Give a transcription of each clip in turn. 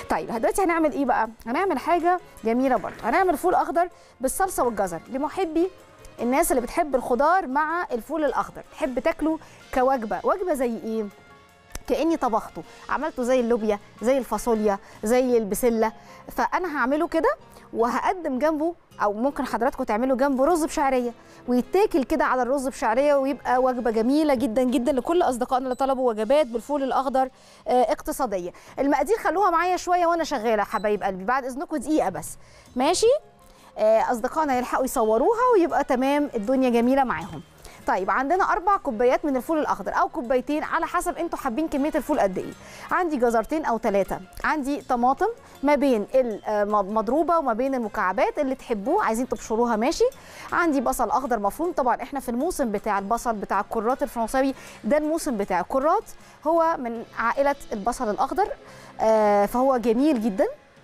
طيب دلوقتي هنعمل ايه بقى هنعمل حاجه جميله برضه هنعمل فول اخضر بالصلصه والجزر لمحبي الناس اللي بتحب الخضار مع الفول الاخضر تحب تاكله كوجبه وجبه زي ايه كاني طبخته عملته زي اللوبيا زي الفاصوليا زي البسله فانا هعمله كده وهقدم جنبه او ممكن حضراتكم تعملوا جنبه رز بشعريه ويتاكل كده على الرز بشعريه ويبقى وجبه جميله جدا جدا لكل اصدقائنا اللي طلبوا وجبات بالفول الاخضر آه، اقتصاديه المقادير خلوها معايا شويه وانا شغاله حبايب قلبي بعد اذنكم دقيقه بس ماشي آه، اصدقائنا يلحقوا يصوروها ويبقى تمام الدنيا جميله معاهم طيب عندنا اربع كوبايات من الفول الاخضر او كوبايتين على حسب انتوا حابين كميه الفول قد ايه عندي جزرتين او ثلاثه عندي طماطم ما بين المضروبه وما بين المكعبات اللي تحبوه عايزين تبشروها ماشي عندي بصل اخضر مفروم طبعا احنا في الموسم بتاع البصل بتاع الكرات الفرنساوي ده الموسم بتاع الكرات هو من عائله البصل الاخضر آه، فهو جميل جدا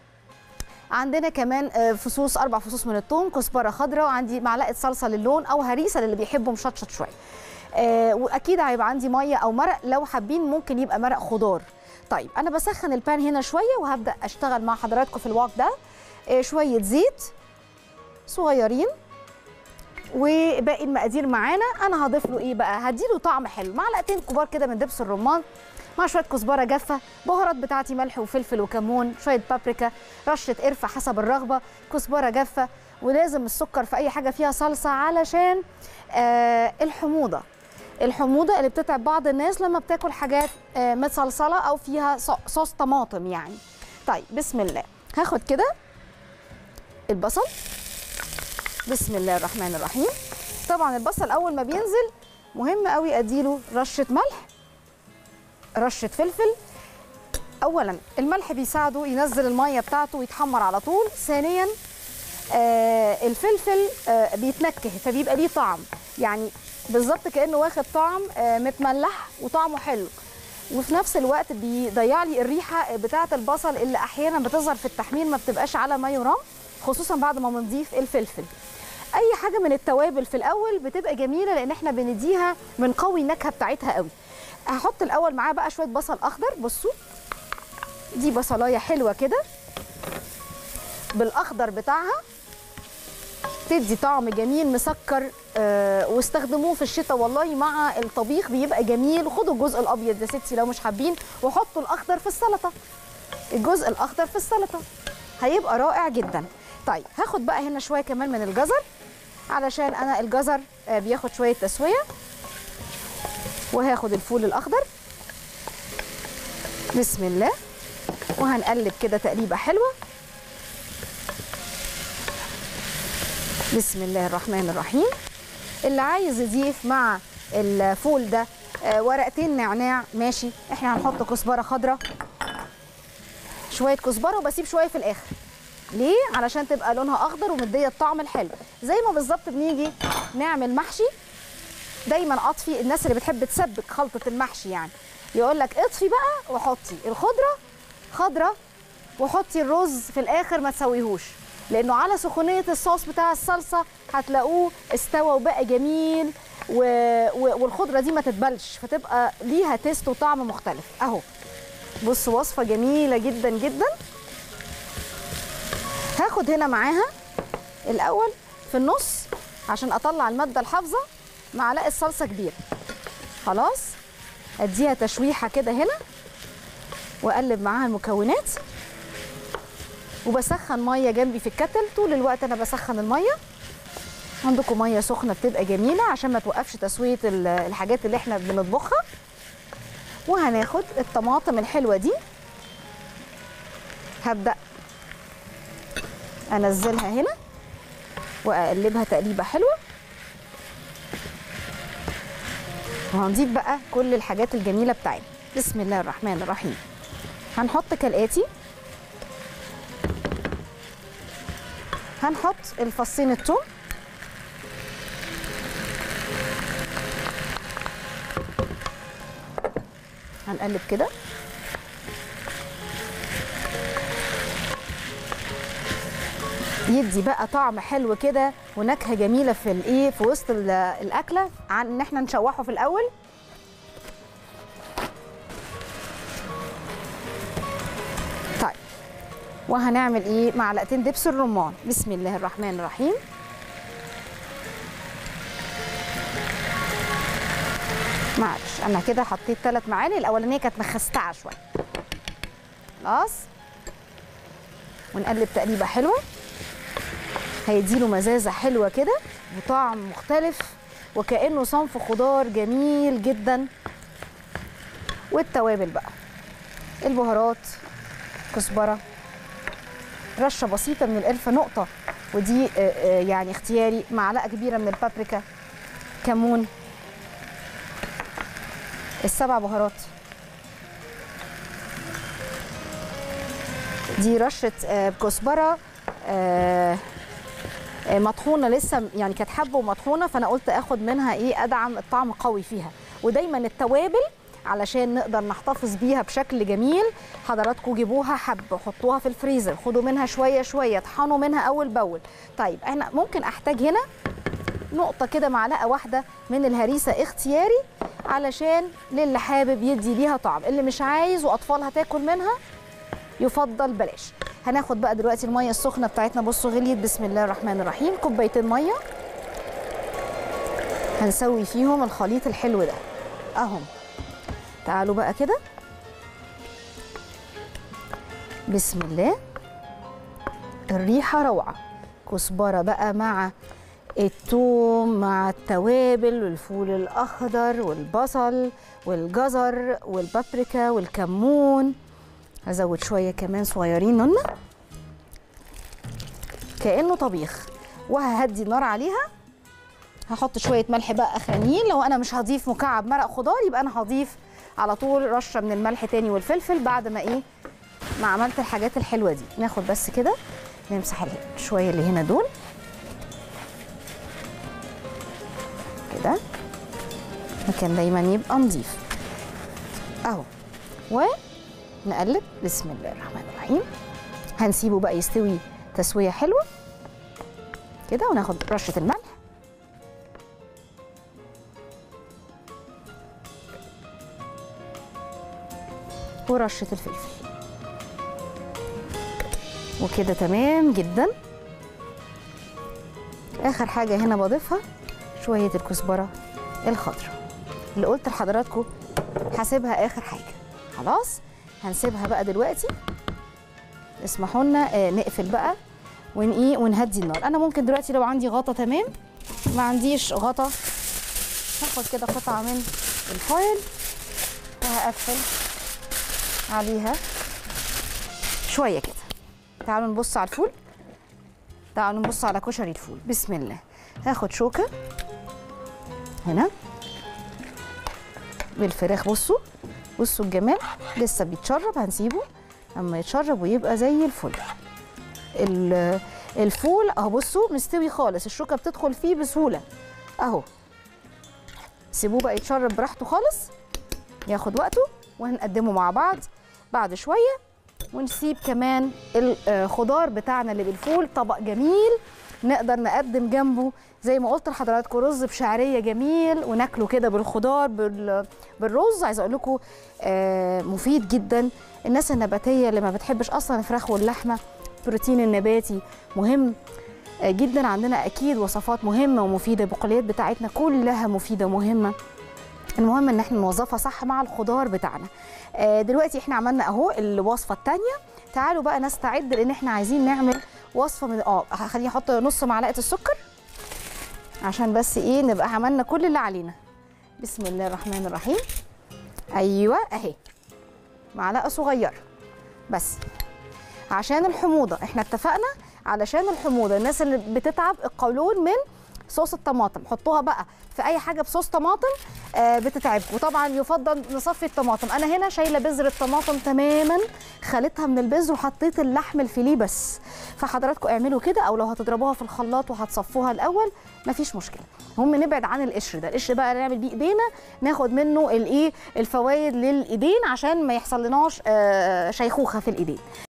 عندنا كمان آه، فصوص اربع فصوص من الثوم كزبره خضراء وعندي معلقه صلصه للون او هريسه للي بيحبوا مشطشط شويه آه، واكيد هيبقى عندي ميه او مرق لو حابين ممكن يبقى مرق خضار طيب انا بسخن البان هنا شويه وهبدا اشتغل مع حضراتكم في الواق ده آه، شويه زيت صغيرين وباقي المقادير معانا انا هضيف له ايه بقى هديله طعم حلو معلقتين كبار كده من دبس الرمان مع شويه كزبره جافه بهارات بتاعتي ملح وفلفل وكمون شويه بابريكا رشه قرفه حسب الرغبه كزبره جافه ولازم السكر في اي حاجه فيها صلصه علشان آه الحموضه الحموضه اللي بتتعب بعض الناس لما بتاكل حاجات آه متصلصله او فيها ص- صوص طماطم يعني طيب بسم الله هاخد كده البصل بسم الله الرحمن الرحيم طبعا البصل اول ما بينزل مهم قوي اديله رشه ملح رشه فلفل اولا الملح بيساعده ينزل الميه بتاعته ويتحمر على طول ثانيا آه الفلفل آه بيتنكه فبيبقى ليه طعم يعني بالظبط كانه واخد طعم آه متملح وطعمه حلو وفي نفس الوقت بيضيع لي الريحه بتاعه البصل اللي احيانا بتظهر في التحمير ما بتبقاش على ما يرام خصوصا بعد ما بنضيف الفلفل اي حاجه من التوابل في الاول بتبقى جميله لان احنا بنديها بنقوي النكهه بتاعتها قوي هحط الاول معاه بقى شويه بصل اخضر بصوا دي بصلايه حلوه كده بالاخضر بتاعها تدي طعم جميل مسكر آه واستخدموه في الشتاء والله مع الطبيخ بيبقى جميل وخدوا الجزء الابيض يا ستي لو مش حابين وحطوا الاخضر في السلطه الجزء الاخضر في السلطه هيبقى رائع جدا طيب هاخد بقى هنا شويه كمان من الجزر علشان انا الجزر آه بياخد شويه تسويه وهاخد الفول الاخضر بسم الله وهنقلب كده تقليبه حلوه بسم الله الرحمن الرحيم اللي عايز يضيف مع الفول ده آه، ورقتين نعناع ماشي احنا هنحط كزبره خضراء شويه كزبره وبسيب شويه في الاخر ليه علشان تبقى لونها اخضر ومديه الطعم الحلو زي ما بالظبط بنيجي نعمل محشي دايما اطفي الناس اللي بتحب تسبك خلطه المحشي يعني يقول لك اطفي بقى وحطي الخضره خضره وحطي الرز في الاخر ما تسويهوش لانه على سخونيه الصوص بتاع الصلصه هتلاقوه استوى وبقى جميل و... و... والخضره دي ما تتبلش فتبقى ليها تيست وطعم مختلف اهو بصوا وصفه جميله جدا جدا هاخد هنا معاها الاول في النص عشان اطلع الماده الحافظه معلقه صلصه كبيره خلاص اديها تشويحه كده هنا واقلب معاها المكونات وبسخن ميه جنبي في الكتل طول الوقت انا بسخن الميه عندكم ميه سخنه بتبقى جميله عشان ما توقفش تسويه ال- الحاجات اللي احنا بنطبخها وهناخد الطماطم الحلوه دي هبدا انزلها هنا واقلبها تقليبه حلوه وهنضيف بقى كل الحاجات الجميله بتاعتنا بسم الله الرحمن الرحيم هنحط كالاتي هنحط الفصين الثوم هنقلب كده يدي بقى طعم حلو كده ونكهه جميله في الايه في وسط ال- الاكله عن ان احنا نشوحه في الاول طيب وهنعمل ايه معلقتين دبس الرمان بسم الله الرحمن الرحيم معلش انا كده حطيت ثلاث معالق الاولانيه كانت مخستعه شويه خلاص ونقلب تقليبه حلوه هيديله مزازه حلوه كده وطعم مختلف وكانه صنف خضار جميل جدا والتوابل بقى البهارات كزبره رشه بسيطه من القرفه نقطه ودي آه، آه، يعني اختياري معلقه كبيره من البابريكا كمون السبع بهارات دي رشه آه، كزبره آه، آه، مطحونه لسه يعني كانت حبه ومطحونه فانا قلت اخد منها ايه ادعم الطعم قوي فيها ودايما التوابل علشان نقدر نحتفظ بيها بشكل جميل حضراتكم جيبوها حب حطوها في الفريزر خدوا منها شويه شويه طحنوا منها اول باول طيب انا ممكن احتاج هنا نقطه كده معلقه واحده من الهريسه اختياري علشان للي حابب يدي ليها طعم اللي مش عايز واطفالها تاكل منها يفضل بلاش هناخد بقى دلوقتي الميه السخنه بتاعتنا بصوا غليت بسم الله الرحمن الرحيم كوبايتين ميه هنسوي فيهم الخليط الحلو ده اهم تعالوا بقى كده بسم الله الريحه روعه كزبره بقى مع الثوم مع التوابل والفول الاخضر والبصل والجزر والبابريكا والكمون هزود شويه كمان صغيرين نونه كانه طبيخ وههدي النار عليها هحط شويه ملح بقى اخرانيين لو انا مش هضيف مكعب مرق خضار يبقى انا هضيف على طول رشه من الملح تاني والفلفل بعد ما ايه ما عملت الحاجات الحلوه دي ناخد بس كده نمسح ال- شويه اللي هنا دول كده مكان دايما يبقى نظيف اهو ونقلب بسم الله الرحمن الرحيم هنسيبه بقى يستوي تسويه حلوه كده وناخد رشه الملح ورشه الفلفل وكده تمام جدا اخر حاجه هنا بضيفها شويه الكزبره الخضراء اللي قلت لحضراتكم هسيبها اخر حاجه خلاص هنسيبها بقى دلوقتي اسمحوا لنا آه نقفل بقى ون ايه ونهدي النار انا ممكن دلوقتي لو عندي غطا تمام ما عنديش غطا هاخد كده قطعه من الفويل وهقفل عليها شويه كده تعالوا نبص على الفول تعالوا نبص على كشري الفول بسم الله هاخد شوكه هنا بالفراخ بصوا بصوا الجمال لسه بيتشرب هنسيبه اما يتشرب ويبقى زي الفل ال- الفول اهو بصوا مستوي خالص الشوكه بتدخل فيه بسهوله اهو سيبوه بقى يتشرب براحته خالص ياخد وقته وهنقدمه مع بعض بعد شويه ونسيب كمان الخضار بتاعنا اللي بالفول طبق جميل نقدر نقدم جنبه زي ما قلت لحضراتكم رز بشعريه جميل وناكله كده بالخضار بال- بالرز عايزه اقول لكم آه، مفيد جدا الناس النباتيه اللي ما بتحبش اصلا الفراخ واللحمه البروتين النباتي مهم آه، جدا عندنا اكيد وصفات مهمه ومفيده البقوليات بتاعتنا كلها مفيده ومهمه المهم ان احنا نوظفها صح مع الخضار بتاعنا آه، دلوقتي احنا عملنا اهو الوصفه الثانيه تعالوا بقى نستعد لان احنا عايزين نعمل وصفه من اه هخليني احط نص معلقه السكر عشان بس ايه نبقى عملنا كل اللي علينا بسم الله الرحمن الرحيم ايوه اهي معلقه صغيره بس عشان الحموضه احنا اتفقنا علشان الحموضه الناس اللي بتتعب القولون من صوص الطماطم حطوها بقى في اي حاجه بصوص طماطم آه بتتعبكم وطبعا يفضل نصفي الطماطم انا هنا شايله بذر الطماطم تماما خليتها من البذر وحطيت اللحم الفيليه بس فحضراتكم اعملوا كده او لو هتضربوها في الخلاط وهتصفوها الاول مفيش مشكله المهم نبعد عن القشر ده القشر بقى نعمل بيه ايدينا ناخد منه الايه الفوائد للايدين عشان ما يحصل لناش آه شيخوخه في الايدين